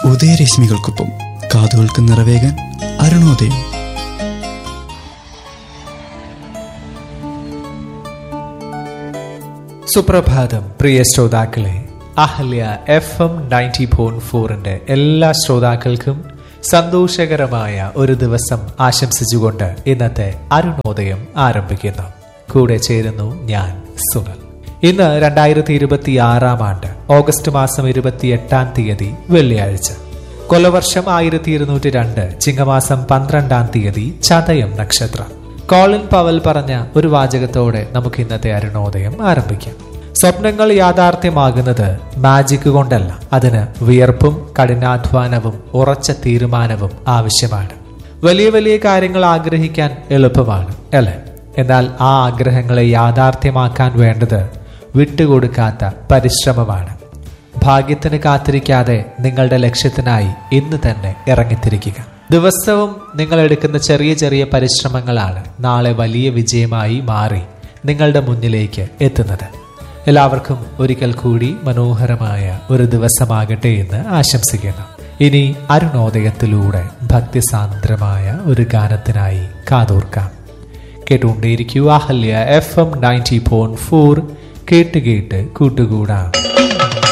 ഉദയരശ്മികൾക്കൊപ്പം കാതുകൾക്ക് നിറവേകാൻ അരുണോദയം സുപ്രഭാതം പ്രിയ ശ്രോതാക്കളെ Ahalya F M ninety point ഫോറിന്റെ എല്ലാ ശ്രോതാക്കൾക്കും സന്തോഷകരമായ ഒരു ദിവസം ആശംസിച്ചുകൊണ്ട് ഇന്നത്തെ അരുണോദയം ആരംഭിക്കുന്നു കൂടെ ചേരുന്നു ഞാൻ സുനൽ ഇന്ന് രണ്ടായിരത്തി ഇരുപത്തി ആറാം ആണ്ട് ഓഗസ്റ്റ് മാസം ഇരുപത്തി എട്ടാം തീയതി വെള്ളിയാഴ്ച കൊലവർഷം ആയിരത്തി ഇരുന്നൂറ്റി രണ്ട് ചിങ്ങമാസം പന്ത്രണ്ടാം തീയതി ചതയം നക്ഷത്രം കോളിൻ പവൽ പറഞ്ഞ ഒരു വാചകത്തോടെ നമുക്ക് ഇന്നത്തെ അരുണോദയം ആരംഭിക്കാം സ്വപ്നങ്ങൾ യാഥാർത്ഥ്യമാകുന്നത് മാജിക് കൊണ്ടല്ല അതിന് വിയർപ്പും കഠിനാധ്വാനവും ഉറച്ച തീരുമാനവും ആവശ്യമാണ് വലിയ വലിയ കാര്യങ്ങൾ ആഗ്രഹിക്കാൻ എളുപ്പമാണ് അല്ലേ എന്നാൽ ആ ആഗ്രഹങ്ങളെ യാഥാർത്ഥ്യമാക്കാൻ വേണ്ടത് വിട്ടുകൊടുക്കാത്ത പരിശ്രമമാണ് ഭാഗ്യത്തിന് കാത്തിരിക്കാതെ നിങ്ങളുടെ ലക്ഷ്യത്തിനായി ഇന്ന് തന്നെ ഇറങ്ങിത്തിരിക്കുക ദിവസവും നിങ്ങൾ എടുക്കുന്ന ചെറിയ ചെറിയ പരിശ്രമങ്ങളാണ് നാളെ വലിയ വിജയമായി മാറി നിങ്ങളുടെ മുന്നിലേക്ക് എത്തുന്നത് എല്ലാവർക്കും ഒരിക്കൽ കൂടി മനോഹരമായ ഒരു ദിവസമാകട്ടെ എന്ന് ആശംസിക്കുന്നു ഇനി അരുണോദയത്തിലൂടെ ഭക്തിസാന്ദ്രമായ ഒരു ഗാനത്തിനായി കാതോർക്കാം കേട്ടുകൊണ്ടേയിരിക്കൂ Ahalya F M ninety point four കേട്ട് കേട്ട് കൂട്ടുകൂടാം